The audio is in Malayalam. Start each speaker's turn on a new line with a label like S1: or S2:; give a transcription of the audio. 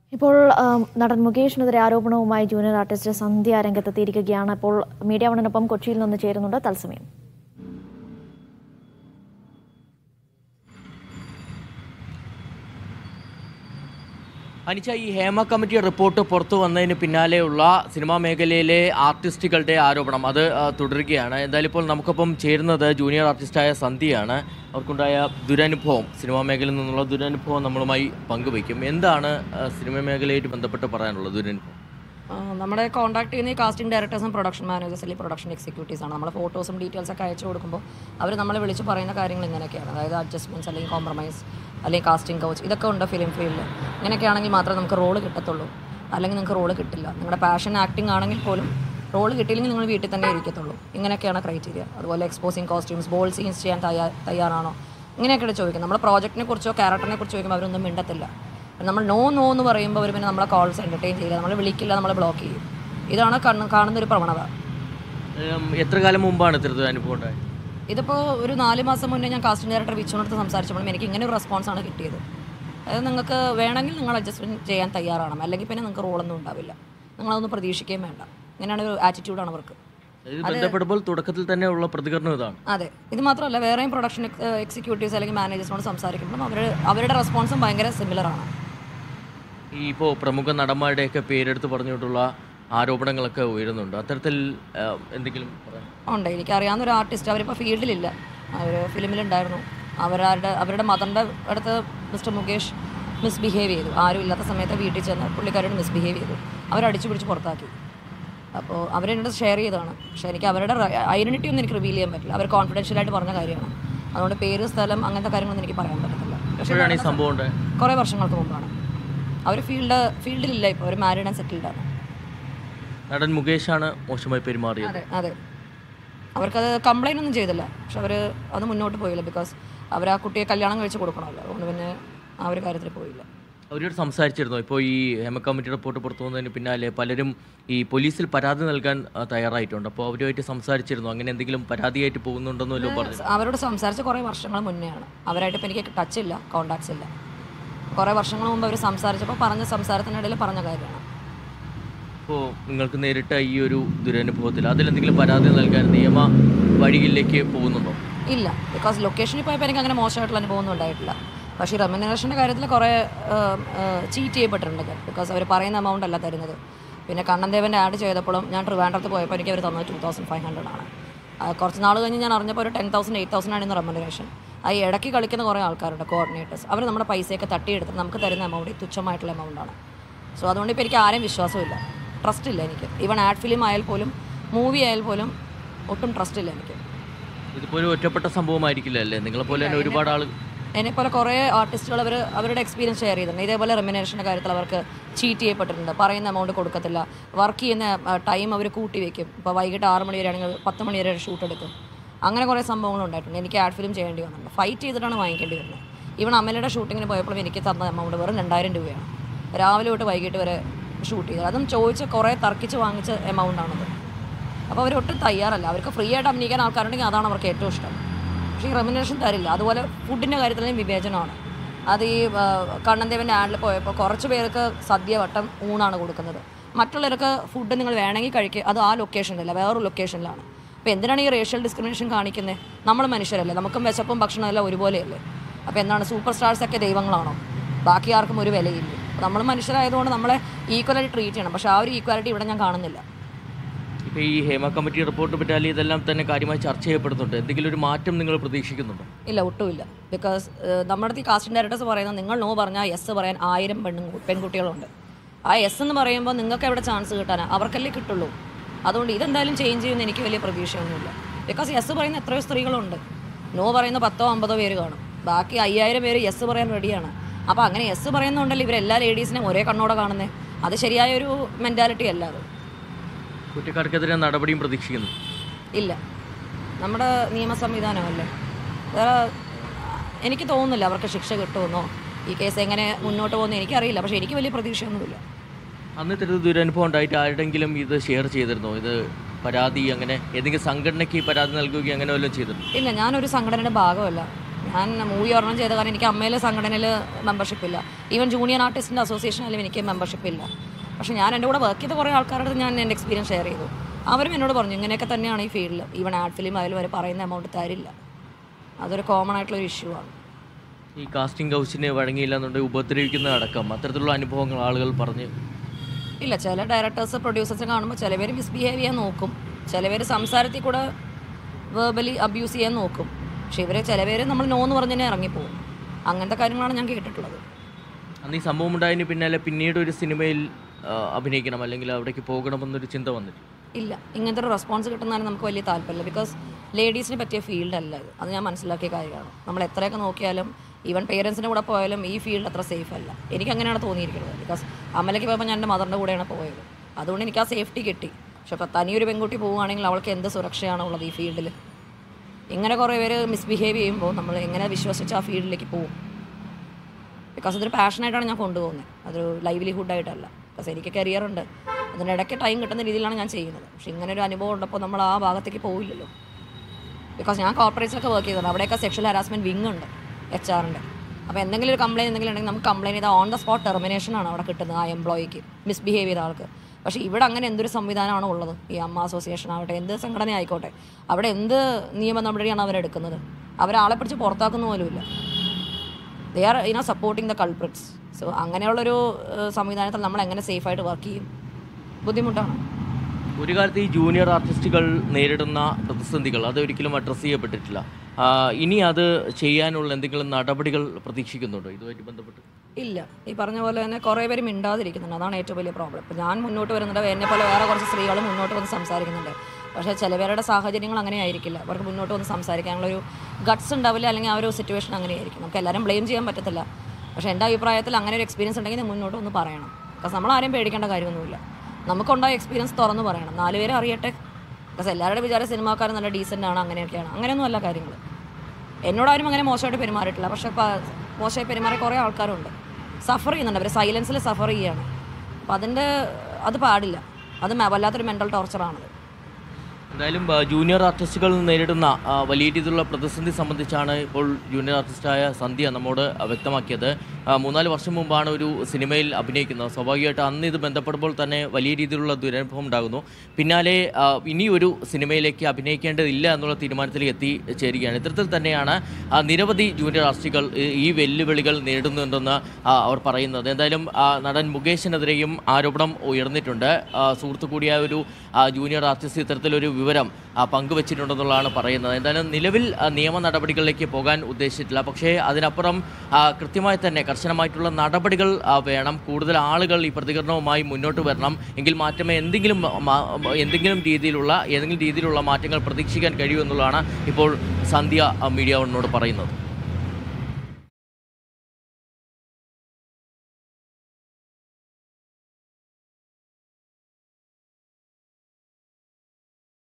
S1: ഇപ്പോൾ ആം, നടൻ മുകേഷിനെതിരെ ആരോപണവുമായി ജൂനിയർ ആർട്ടിസ്റ്റ് സന്ധ്യ രംഗത്തെത്തിയിരിക്കുകയാണ് അപ്പോൾ മീഡിയ വണിനൊപ്പം കൊച്ചിയിൽ നിന്ന് ചേരുന്നുണ്ട് തത്സമയം
S2: അനിച്ച ഈ ഹേമ കമ്മിറ്റി റിപ്പോർട്ട് പുറത്തു വന്നതിന് പിന്നാലെയുള്ള സിനിമാ മേഖലയിലെ ആർട്ടിസ്റ്റുകളുടെ ആരോപണം അത് ആ, തുടരുകയാണ് എന്തായാലും ഇപ്പോൾ നമുക്കൊപ്പം ചേരുന്നത് ജൂനിയർ ആർട്ടിസ്റ്റായ സന്ധ്യയാണ് അവർക്കുണ്ടായ ദുരനുഭവം സിനിമാ മേഖലയിൽ നിന്നുള്ള ദുരനുഭവം നമ്മളുമായി പങ്കുവയ്ക്കും എന്താണ് ആ, സിനിമാ മേഖലയായിട്ട് ബന്ധപ്പെട്ട് പറയാനുള്ളത് ദുരനുഭവം
S3: ആ, നമ്മളെ കോൺടാക്ട് ചെയ്യുന്ന ഈ കാസ്റ്റിംഗ് ഡയറക്ടേഴ്സും പ്രൊഡക്ഷൻ മാനേജേഴ്സ് അല്ലെങ്കിൽ പ്രൊഡക്ഷൻ എക്സിക്യൂട്ടീവ്സ് ആണ് നമ്മൾ ഫോട്ടോസും ഡീറ്റെയിൽസ് ഒക്കെ അയച്ചു കൊടുക്കുമ്പോൾ അവർ നമ്മളെ വിളിച്ച് പറയുന്ന കാര്യങ്ങൾ ഇങ്ങനെയൊക്കെയാണ് അതായത് അഡ്ജസ്റ്റ്മെൻറ്റ്സ് അല്ലെങ്കിൽ കോംപ്രമൈസ് അല്ലെങ്കിൽ കാസ്റ്റിംഗ് കൗച്ച് ഇതൊക്കെ ഉണ്ട് ഫിലിം ഫീൽഡിൽ ഇങ്ങനെയൊക്കെ ആണെങ്കിൽ മാത്രമേ നമുക്ക് റോള് കിട്ടത്തുള്ളൂ അല്ലെങ്കിൽ നിങ്ങൾക്ക് റോള് കിട്ടില്ല നിങ്ങളുടെ പാഷൻ ആക്ടിംഗ് ആണെങ്കിൽ പോലും റോള് കിട്ടിയില്ലെങ്കിൽ നിങ്ങൾ വീട്ടിൽ തന്നെ ഇരിക്കത്തുള്ളൂ ഇങ്ങനെയൊക്കെയാണ് ക്രൈറ്റീരിയ അതുപോലെ എക്സ്പോസിങ് കോസ്റ്റ്യൂംസ് ബോൾ സീൻസ് ചെയ്യാൻ തയ്യാ തയ്യാറാണോ ഇങ്ങനെയൊക്കെയാണ് ചോദിക്കുന്നത് നമ്മൾ പ്രോജക്റ്റിനെ കുറിച്ചോ ക്യാരക്ടറിനെ കുറിച്ച് ചോദിക്കുമ്പോൾ അവരൊന്നും മിണ്ടത്തില്ല നമ്മൾ നോ നോ എന്ന് പറയുമ്പോൾ അവർ പിന്നെ നമ്മളെ കോൾസ് എൻ്റർടൈൻ ചെയ്യില്ല നമ്മൾ വിളിക്കില്ല നമ്മളെ ബ്ലോക്ക് ചെയ്യും ഇതാണ് കണ്ണ് കാണുന്നൊരു പ്രവണത
S2: ഉം, എത്ര കാലം മുമ്പാണ് ഇത്തരത്തിൽ അനുഭവം ഉണ്ടായത്
S3: ഇതിപ്പോൾ ഒരു നാല് മാസം മുന്നേ ഞാൻ കാസ്റ്റിംഗ് ഡയറക്ടർ വിച്ചുവിനടുത്ത് സംസാരിച്ചപ്പോഴും എനിക്ക് ഇങ്ങനെ ഒരു റെസ്പോൺസാണ് കിട്ടിയത് അതായത് നിങ്ങൾക്ക് വേണമെങ്കിൽ നിങ്ങൾ അഡ്ജസ്റ്റ്മെൻറ്റ് ചെയ്യാൻ തയ്യാറാണ് അല്ലെങ്കിൽ പിന്നെ നിങ്ങൾക്ക് റോളൊന്നും ഉണ്ടാവില്ല നിങ്ങളതൊന്നും പ്രതീക്ഷിക്കുകയും വേണ്ട ഇങ്ങനെയാണ് ഒരു ആറ്റിറ്റ്യൂഡാണ് അവർക്ക്
S2: ഇത് ബന്ധപ്പെടുമ്പോൾ തുടക്കത്തിൽ തന്നെ ഉള്ള പ്രതികരണം ഇതാണ്
S3: അതെ ഇത് മാത്രമല്ല വേറെയും പ്രൊഡക്ഷൻ എക്സിക്യൂട്ടീവ്സ് അല്ലെങ്കിൽ മാനേജേഴ്സിനോട് സംസാരിക്കുമ്പോഴും അവർ അവരുടെ റെസ്പോൺസും ഭയങ്കര സിമിലറാണ്
S2: ഈ ഇപ്പോൾ പ്രമുഖ നടന്മാരുടെയൊക്കെ പേരെടുത്ത് പറഞ്ഞുകൊണ്ടുള്ള ആരോപണങ്ങളൊക്കെ ഉയരുന്നുണ്ട് അത്തരത്തിൽ ആ, എന്തെങ്കിലും പറയാൻ
S3: ഉണ്ട് എനിക്കറിയാവുന്ന ഒരു ആർട്ടിസ്റ്റ് അവരിപ്പോൾ ഫീൽഡിലില്ല അവർ ഫിലിമിലുണ്ടായിരുന്നു അവരുടെ അവരുടെ മദറിൻ്റെ അടുത്ത് മിസ്റ്റർ മുകേഷ് മിസ്ബിഹേവ് ചെയ്തു ആരും ഇല്ലാത്ത സമയത്ത് വീട്ടിൽ ചെന്ന് പുള്ളിക്കാരോട് മിസ്ബിഹേവ് ചെയ്തു അവരടിച്ചു പിടിച്ച് പുറത്താക്കി അപ്പോൾ അവരെന്നോട് ഷെയർ ചെയ്തതാണ് പക്ഷേ എനിക്ക് അവരുടെ ഐഡൻറ്റിറ്റി ഒന്നും എനിക്ക് റിവീൽ ചെയ്യാൻ പറ്റില്ല അവർ കോൺഫിഡൻഷ്യലായിട്ട് പറഞ്ഞ കാര്യമാണ് അതുകൊണ്ട് പേര് സ്ഥലം അങ്ങനത്തെ കാര്യങ്ങളൊന്നും എനിക്ക് പറയാൻ പറ്റത്തില്ല പക്ഷേ
S2: എപ്പോഴാണ് ഈ സംഭവം ഉണ്ടായത്
S3: കുറേ വർഷങ്ങൾക്ക് മുമ്പാണ് അവർ ഫീൽഡ് ഫീൽഡിലില്ല ഇപ്പോൾ അവർ മാരീഡ് ആൻഡ് സെറ്റിൽഡാണ്
S2: നടൻ മുകേഷാണ് മോശമായി പെരുമാറിയത്
S3: അതെ അതെ അവർക്കത് കംപ്ലൈൻ്റ് ഒന്നും ചെയ്തില്ല പക്ഷെ അവർ അത് മുന്നോട്ട് പോയില്ല ബിക്കോസ് അവർ ആ കുട്ടിയെ കല്യാണം കഴിച്ച് കൊടുക്കണമല്ലോ അതുകൊണ്ട് പിന്നെ ആ ഒരു കാര്യത്തിൽ പോയില്ല
S2: അവരോട് സംസാരിച്ചിരുന്നു ഇപ്പോൾ ഈ ഹേമ കമ്മിറ്റി റിപ്പോർട്ട് പുറത്തു വന്നതിന് പിന്നാലെ പലരും ഈ പോലീസിൽ പരാതി നൽകാൻ ആ, തയ്യാറായിട്ടുണ്ട് അപ്പോൾ അവരുമായിട്ട് സംസാരിച്ചിരുന്നു അങ്ങനെ എന്തെങ്കിലും പരാതിയായിട്ട് പോകുന്നുണ്ടെന്ന് വല്ലതും പറഞ്ഞു
S3: അവരോട് സംസാരിച്ച കുറേ വർഷങ്ങൾ മുന്നെയാണ് അവരായിട്ട് ഇപ്പം എനിക്ക് ടച്ച് ഇല്ല കോണ്ടാക്ട്സ് ഇല്ല കുറേ വർഷങ്ങൾ മുമ്പ് അവർ സംസാരിച്ചപ്പോൾ പറഞ്ഞ സംസാരത്തിനിടയിൽ പറഞ്ഞ കാര്യമാണ്
S2: അപ്പോൾ നിങ്ങൾക്ക് നേരിട്ട ഈ ഒരു ദുരനുഭവത്തിൽ അതിലെന്തെങ്കിലും പരാതി നൽകാൻ നിയമ വഴിയിലേക്ക് പോകുന്നുണ്ടോ
S3: ഇല്ല ബിക്കോസ് ലൊക്കേഷനിൽ പോയപ്പോൾ എനിക്ക് അങ്ങനെ മോശമായിട്ടുള്ള അനുഭവമൊന്നും ഉണ്ടായിട്ടില്ല പക്ഷേ ഈ റെമ്യൂണറേഷൻ്റെ കാര്യത്തിൽ കുറേ ചീറ്റ് ചെയ്യപ്പെട്ടിട്ടുണ്ട് ബിക്കോസ് അവർ പറയുന്ന എമൗണ്ട് അല്ല തരുന്നത് പിന്നെ കണ്ണൻദേവൻ്റെ ആഡ് ചെയ്തപ്പോഴും ഞാൻ ട്രിവാൻഡ്രത്ത് പോയപ്പോൾ എനിക്ക് അവർ തന്നത് ടു തൗസൻഡ് ഫൈവ് ഹൺഡ്രഡ് ആണ് ആ, കുറച്ച് നാൾ കഴിഞ്ഞ് ഞാൻ അറിഞ്ഞപ്പോൾ ഒരു ടെൻ തൗസൻഡ് എയ്റ്റ് തൗസൻഡ് ആണ് ഇന്ന് റെമ്യൂണറേഷൻ ആ ഈ ഇടയ്ക്ക് കളിക്കുന്ന കുറേ ആൾക്കാരുണ്ട് കോർഡിനേറ്റേഴ്സ് അവർ നമ്മുടെ പൈസയൊക്കെ തട്ടിയെടുത്ത് നമുക്ക് തരുന്ന എമൗണ്ട് തുച്ഛമായിട്ടുള്ള എമൗണ്ടാണ് സോ അതുകൊണ്ട് ഇപ്പോൾ എനിക്ക് ആരെയും വിശ്വാസമില്ല ട്രസ്റ്റ് ഇല്ല എനിക്ക് ഈവൺ ആഡ് ഫിലിം ആയാൽ പോലും മൂവി ആയാൽ പോലും ഒട്ടും ട്രസ്റ്റ് ഇല്ല എനിക്ക്
S2: ഇതിപ്പോൾ ഒരു ഒറ്റപ്പെട്ട സംഭവമായിരിക്കില്ല അല്ലേ നിങ്ങളെപ്പോലെ തന്നെ ഒരുപാട് ആൾ
S3: എന്നെ പോലെ കുറേ ആർട്ടിസ്റ്റുകൾ അവർ അവരുടെ എക്സ്പീരിയൻസ് ഷെയർ ചെയ്തിട്ടുണ്ട് ഇതേപോലെ റെമിനേഷൻ്റെ കാര്യത്തിൽ അവർക്ക് ചീറ്റ് ചെയ്യപ്പെട്ടിട്ടുണ്ട് പറയുന്ന എമൗണ്ട് കൊടുക്കത്തില്ല വർക്ക് ചെയ്യുന്ന ടൈം അവർ കൂട്ടി വെക്കും ഇപ്പോൾ വൈകിട്ട് ആറ് മണി വരെയാണെങ്കിൽ പത്ത് മണി വരെ ഷൂട്ട് എടുക്കും അങ്ങനെ കുറേ സംഭവങ്ങൾ ഉണ്ടായിട്ടുണ്ട് എനിക്ക് ആഡ് ഫിലിം ചെയ്യേണ്ടി വന്നിട്ടുണ്ട് ഫൈറ്റ് ചെയ്തിട്ടാണ് വാങ്ങിക്കേണ്ടി വരുന്നത് ഈവൺ അമ്മയുടെ ഷൂട്ടിങ്ങിന് പോയപ്പോഴും എനിക്ക് തന്ന എമൗണ്ട് വെറും രണ്ടായിരം രൂപയാണ് രാവിലെ തൊട്ട് വൈകിട്ട് വരെ ഷൂട്ട് ചെയ്തത് അതും ചോദിച്ച് കുറേ തർക്കിച്ച് വാങ്ങിച്ച എമൗണ്ട് ആണത് അപ്പോൾ അവർ ഒട്ടും തയ്യാറല്ല അവർക്ക് ഫ്രീ ആയിട്ട് അഭിനയിക്കാൻ ആൾക്കാരുണ്ടെങ്കിൽ അതാണ് അവർക്ക് ഏറ്റവും ഇഷ്ടം പക്ഷേ ഈ റെമിനേഷൻ തരില്ല അതുപോലെ ഫുഡിൻ്റെ കാര്യത്തിലും വിവേചനമാണ് അത് ഈ ആ, കണ്ണൻദേവൻ്റെ ആഡിൽ പോയപ്പോൾ കുറച്ച് പേർക്ക് സദ്യ വട്ടം ഊണാണ് കൊടുക്കുന്നത് മറ്റുള്ളവർക്ക് ഫുഡ് നിങ്ങൾ വേണമെങ്കിൽ കഴിക്കുക അത് ആ ലൊക്കേഷനിലല്ല വേറൊരു ലൊക്കേഷനിലാണ് അപ്പോൾ എന്തിനാണ് ഈ റേഷ്യൽ ഡിസ്ക്രിമിനേഷൻ കാണിക്കുന്നത് നമ്മൾ മനുഷ്യരല്ലേ നമുക്കും വിശപ്പും ഭക്ഷണവും എല്ലാം ഒരുപോലെയല്ലേ അപ്പോൾ എന്താണ് സൂപ്പർ സ്റ്റാർസൊക്കെ ദൈവങ്ങളാണോ ബാക്കി ആർക്കും ഒരു വിലയില്ല നമ്മൾ മനുഷ്യരായതുകൊണ്ട് നമ്മളെ ഈക്വലായിട്ട് ട്രീറ്റ് ചെയ്യണം പക്ഷേ ആ ഒരു ഈക്വാലിറ്റി ഇവിടെ ഞാൻ കാണുന്നില്ല
S2: ഇപ്പോൾ ഈ ഹേമ കമ്മിറ്റി റിപ്പോർട്ട് പറ്റാൽ ഇതെല്ലാം തന്നെ കാര്യമായി ചർച്ച ചെയ്യപ്പെടുന്നുണ്ട് എന്തെങ്കിലും ഒരു മാറ്റം നിങ്ങൾ പ്രതീക്ഷിക്കുന്നുണ്ടോ
S3: ഇല്ല ഒട്ടുമില്ല ബിക്കോസ് നമ്മുടെ അടുത്ത് ഈ കാസ്റ്റിംഗ് ഡയറക്ടേഴ്സ് പറയുന്നത് നിങ്ങൾ നോ പറഞ്ഞാൽ യെസ് പറയാൻ ആയിരം പെണ്ണു പെൺകുട്ടികളുണ്ട് ആ യെസ് എന്ന് പറയുമ്പോൾ നിങ്ങൾക്ക് എവിടെ ചാൻസ് കിട്ടാനാണ് അവർക്കല്ലേ കിട്ടുള്ളൂ അതുകൊണ്ട് ഇതെന്തായാലും ചേഞ്ച് ചെയ്യുമെന്ന് എനിക്ക് വലിയ പ്രതീക്ഷയൊന്നുമില്ല ബിക്കോസ് യെസ് പറയുന്ന എത്രയോ സ്ത്രീകളുണ്ട് നോ പറയുന്ന പത്തോ അമ്പതോ പേര് കാണും ബാക്കി അയ്യായിരം പേര് യെസ് പറയാൻ റെഡിയാണ് അപ്പോൾ അങ്ങനെ യെസ് പറയുന്നുണ്ടല്ലോ ഇവരെല്ലാ ലേഡീസിനെയും ഒരേ കണ്ണോടെ കാണുന്നത് അത് ശരിയായ ഒരു മെൻറ്റാലിറ്റി അല്ല അത്
S2: കുറ്റക്കാർക്കെതിരെ നടപടിയും പ്രതീക്ഷിക്കുന്നു
S3: ഇല്ല നമ്മുടെ നിയമ സംവിധാനമല്ലേ വേറെ എനിക്ക് തോന്നുന്നില്ല അവർക്ക് ശിക്ഷ കിട്ടുമെന്നോ ഈ കേസ് എങ്ങനെ മുന്നോട്ട് പോകുമെന്ന് എനിക്കറിയില്ല പക്ഷേ എനിക്ക് വലിയ പ്രതീക്ഷയൊന്നുമില്ല
S2: അന്ന് ഇത്തരത്തിൽ ദുരനുഭവം ഉണ്ടായിട്ട് ആരുടെങ്കിലും ഇത് ഷെയർ ചെയ്തിരുന്നോ ഇത് പരാതി അങ്ങനെ ഏതെങ്കിലും സംഘടനയ്ക്ക് പരാതി നൽകുകയും അങ്ങനെ വല്ലതും ചെയ്തിരുന്നു
S3: ഇല്ല ഞാനൊരു സംഘടനയുടെ ഭാഗമല്ല ഞാൻ മൂവി ഒരെണ്ണം ചെയ്ത കാരണം എനിക്ക് അമ്മയിലെ സംഘടനയിൽ മെമ്പർഷിപ്പ് ഇല്ല ഈവൻ ജൂനിയർ ആർട്ടിസ്റ്റിൻ്റെ അസോസിയേഷനിലും എനിക്ക് മെമ്പർഷിപ്പ് ഇല്ല പക്ഷേ ഞാൻ എൻ്റെ കൂടെ വർക്ക് ചെയ്ത കുറേ ആൾക്കാരുടെ അടുത്ത് ഞാൻ എൻ്റെ എക്സ്പീരിയൻസ് ഷെയർ ചെയ്തു അവരും എന്നോട് പറഞ്ഞു ഇങ്ങനെയൊക്കെ തന്നെയാണ് ഈ ഫീൽഡിൽ ഈവൻ ആഡ് ഫിലിം ആയാലും അവർ പറയുന്ന എമൗണ്ട് തരില്ല അതൊരു കോമൺ ആയിട്ടുള്ള ഒരു ഇഷ്യൂ ആണ്
S2: ഈ കാസ്റ്റിംഗ് ഹൗസിന് വഴങ്ങിയില്ല എന്നുണ്ടെങ്കിൽ ഉപദ്രവിക്കുന്ന അടക്കം അത്തരത്തിലുള്ള അനുഭവങ്ങൾ ആളുകൾ പറഞ്ഞ്
S3: ഇല്ല ചില ഡയറക്ടേഴ്സ് പ്രൊഡ്യൂസേഴ്സ് കാണുമ്പോൾ ചില പേര് മിസ്ബിഹേവ് ചെയ്യാൻ നോക്കും ചില പേര് സംസാരത്തിൽ കൂടെ വേർബലി അബ്യൂസ് ചെയ്യാൻ നോക്കും പക്ഷേ ഇവരെ ചില പേര് നമ്മൾ നോ എന്ന് പറഞ്ഞ് തന്നെ ഇറങ്ങിപ്പോകും അങ്ങനത്തെ കാര്യങ്ങളാണ് ഞാൻ കേട്ടിട്ടുള്ളത്
S2: അന്ന് ഈ സംഭവം ഉണ്ടായതിന് പിന്നാലെ പിന്നീട് ഒരു സിനിമയിൽ ആ, അഭിനയിക്കണം അല്ലെങ്കിൽ അവിടേക്ക് പോകണമെന്നൊരു ചിന്ത വന്നിട്ട്
S3: ഇല്ല ഇങ്ങനത്തെ ഒരു റെസ്പോൺസ് കിട്ടുന്നതിന് നമുക്ക് വലിയ താല്പര്യമില്ല ബിക്കോസ് ലേഡീസിന് പറ്റിയ ഫീൽഡ് അല്ല ഇത് അത് ഞാൻ മനസ്സിലാക്കിയ കാര്യമാണ് നമ്മൾ എത്രയൊക്കെ നോക്കിയാലും ഈവൻ പേരൻസിൻ്റെ കൂടെ പോയാലും ഈ ഫീൽഡ് അത്ര സേഫ് അല്ല എനിക്ക് അങ്ങനെയാണ് തോന്നിയിരിക്കുന്നത് ബിക്കോസ് അമലയ്ക്ക് പോയപ്പോൾ ഞാൻ എൻ്റെ മദറിൻ്റെ കൂടെയാണ് പോയത് അതുകൊണ്ട് എനിക്ക് ആ സേഫ്റ്റി കിട്ടി പക്ഷെ ഇപ്പോൾ തനിയൊരു പെൺകുട്ടി പോവുകയാണെങ്കിൽ അവൾക്ക് എന്ത് സുരക്ഷയാണ് ഉള്ളത് ഈ ഫീൽഡിൽ ഇങ്ങനെ കുറേ പേര് മിസ്ബിഹേവ് ചെയ്യുമ്പോൾ നമ്മൾ എങ്ങനെ വിശ്വസിച്ച് ആ ഫീൽഡിലേക്ക് പോകും ബിക്കോസ് അതൊരു പാഷനായിട്ടാണ് ഞാൻ കൊണ്ടുപോകുന്നത് അതൊരു ലൈവ്ലിഹുഡായിട്ടല്ല ബിക്കോസ് എനിക്ക് കരിയർ ഉണ്ട് അതിനിടയ്ക്ക് ടൈം കിട്ടുന്ന രീതിയിലാണ് ഞാൻ ചെയ്യുന്നത് പക്ഷെ ഇങ്ങനെ ഒരു അനുഭവം ഉണ്ടപ്പോൾ നമ്മൾ ആ ഭാഗത്തേക്ക് പോവില്ലല്ലോ ബിക്കോസ് ഞാൻ കോർപ്പറേറ്റ്സിലൊക്കെ വർക്ക് ചെയ്തിട്ടുണ്ട് അവിടെയൊക്കെ സെക്ഷൽ ഹരാസ്മെൻറ്റ് വിങ് ഉണ്ട് എച്ച് ആറിൻ്റെ അപ്പോൾ എന്തെങ്കിലും ഒരു കംപ്ലയിൻറ്റ് എന്തെങ്കിലും ഉണ്ടെങ്കിൽ നമുക്ക് കംപ്ലയിൻറ്റ് ചെയ്താൽ ഓൺ ദ സ്പോട്ട് ടെർമിനേഷൻ ആണ് അവിടെ കിട്ടുന്നത് ആ എംപ്ലോയിക്ക് മിസ്ബിഹേവ് ചെയ്ത ആൾക്ക് പക്ഷേ ഇവിടെ അങ്ങനെ എന്തൊരു സംവിധാനമാണ് ഉള്ളത് ഈ അമ്മ അസോസിയേഷൻ ആവട്ടെ എന്ത് സംഘടന ആയിക്കോട്ടെ അവിടെ എന്ത് നിയമ നടപടിയാണ് അവരെടുക്കുന്നത് അവരാളെ പിടിച്ച് പുറത്താക്കുന്ന പോലുമില്ല they are you know supporting the culprits so അങ്ങനെയുള്ളൊരു ഏഹ്, സംവിധാനത്തിൽ നമ്മൾ എങ്ങനെ സേഫായിട്ട് വർക്ക് ചെയ്യും ബുദ്ധിമുട്ടാണ്
S2: ഒരു കാലത്ത് ഈ ജൂനിയർ ആർട്ടിസ്റ്റുകൾ നേരിടുന്ന പ്രതിസന്ധികൾ അത് ഒരിക്കലും അഡ്രസ്സ് ചെയ്യപ്പെട്ടിട്ടില്ല ആ, ഇനി അത് ചെയ്യാനുള്ള എന്തെങ്കിലും നടപടികൾ പ്രതീക്ഷിക്കുന്നുണ്ടോ ഇതുമായിട്ട് ബന്ധപ്പെട്ട്
S3: ഇല്ല ഈ പറഞ്ഞ പോലെ തന്നെ കുറേ പേര് മിണ്ടാതിരിക്കുന്നുണ്ട് അതാണ് ഏറ്റവും വലിയ പ്രോബ്ലം ഇപ്പോൾ ഞാൻ മുന്നോട്ട് വരുന്നുണ്ട് എന്നെ പോലെ വേറെ കുറച്ച് സ്ത്രീകളും മുന്നോട്ട് വന്ന് സംസാരിക്കുന്നുണ്ട് പക്ഷേ ചില പേരുടെ സാഹചര്യങ്ങൾ അങ്ങനെ ആയിരിക്കില്ല അവർക്ക് മുന്നോട്ട് വന്ന് സംസാരിക്കാനുള്ള ഒരു ഗട്ട്സ് ഉണ്ടാവില്ല അല്ലെങ്കിൽ ആ ഒരു സിറ്റുവേഷൻ അങ്ങനെ ആയിരിക്കും നമുക്ക് എല്ലാവരും ബ്ലെയിം ചെയ്യാൻ പറ്റത്തില്ല പക്ഷേ എൻ്റെ അഭിപ്രായത്തിൽ അങ്ങനെ ഒരു എക്സ്പീരിയൻസ് ഉണ്ടെങ്കിൽ നീ മുന്നോട്ട് ഒന്ന് പറയണം ബിക്കോസ് നമ്മൾ ആരെയും പേടിക്കേണ്ട കാര്യമൊന്നുമില്ല നമുക്കുണ്ടായ എക്സ്പീരിയൻസ് തുറന്ന് പറയണം നാല് പേര് അറിയട്ടെ ബിക്കോസ് എല്ലാവരുടെ വിചാരം സിനിമാക്കാരൻ നല്ല ഡീസൻ്റ് ആണ് അങ്ങനെയൊക്കെയാണ് അങ്ങനെയൊന്നും അല്ല കാര്യങ്ങൾ എന്നോടാരും അങ്ങനെ മോശമായിട്ട് പെരുമാറിയിട്ടില്ല പക്ഷേ പ- മോശമായി പെരുമാറിയ കുറേ ആൾക്കാരുണ്ട് സഫർ ചെയ്യുന്നുണ്ട് അവർ സൈലൻസിൽ സഫർ ചെയ്യുകയാണ് അപ്പോൾ അതിൻ്റെ അത് പാടില്ല അത് മ- വല്ലാത്തൊരു മെൻ്റൽ ടോർച്ചറാണത്
S2: എന്തായാലും ആ, ജൂനിയർ ആർട്ടിസ്റ്റുകൾ നേരിടുന്ന ആ, വലിയ രീതിയിലുള്ള പ്രതിസന്ധി സംബന്ധിച്ചാണ് ഇപ്പോൾ ജൂനിയർ ആർട്ടിസ്റ്റായ സന്ധ്യ നമ്മോട് ആ, വ്യക്തമാക്കിയത് ആ, മൂന്നാല് വർഷം മുമ്പാണ് ഒരു സിനിമയിൽ അഭിനയിക്കുന്നത് സ്വാഭാവികമായിട്ട് അന്ന് ഇത് ബന്ധപ്പെടുമ്പോൾ തന്നെ വലിയ രീതിയിലുള്ള ദുരനുഭവം ഉണ്ടാകുന്നു പിന്നാലെ ആ, ഇനി ഒരു സിനിമയിലേക്ക് അഭിനയിക്കേണ്ടതില്ല എന്നുള്ള തീരുമാനത്തിലേക്ക് എത്തിച്ചേരുകയാണ് ഇത്തരത്തിൽ തന്നെയാണ് ആ, നിരവധി ജൂനിയർ ആർട്ടിസ്റ്റുകൾ ഈ- ഈ വെല്ലുവിളികൾ നേരിടുന്നുണ്ടെന്ന് ആ, അവർ പറയുന്നത് എന്തായാലും ആ, നടൻ മുകേഷിനെതിരെയും ആരോപണം ഉയർന്നിട്ടുണ്ട് ആ, സുഹൃത്തു കൂടിയായ ഒരു ആ, ജൂനിയർ ആർട്ടിസ്റ്റ് ഇത്തരത്തിലൊരു വിവരം ആ, പങ്കുവച്ചിട്ടുണ്ടെന്നുള്ളതാണ് പറയുന്നത് എന്തായാലും നിലവിൽ ആ, നിയമ നടപടികളിലേക്ക് പോകാൻ ഉദ്ദേശിച്ചിട്ടില്ല പക്ഷേ അതിനപ്പുറം ആ, കൃത്യമായി തന്നെ കർശനമായിട്ടുള്ള നടപടികൾ ആ, വേണം കൂടുതൽ ആളുകൾ ഈ പ്രതികരണവുമായി മുന്നോട്ട് വരണം എങ്കിൽ മാറ്റമേ എന്തെങ്കിലും മാ- എന്തെങ്കിലും രീതിയിലുള്ള ഏതെങ്കിലും രീതിയിലുള്ള മാറ്റങ്ങൾ പ്രതീക്ഷിക്കാൻ കഴിയൂ എന്നുള്ളതാണ് ഇപ്പോൾ സന്ധ്യ ആ, മീഡിയ വണ്ണോട് പറയുന്നത്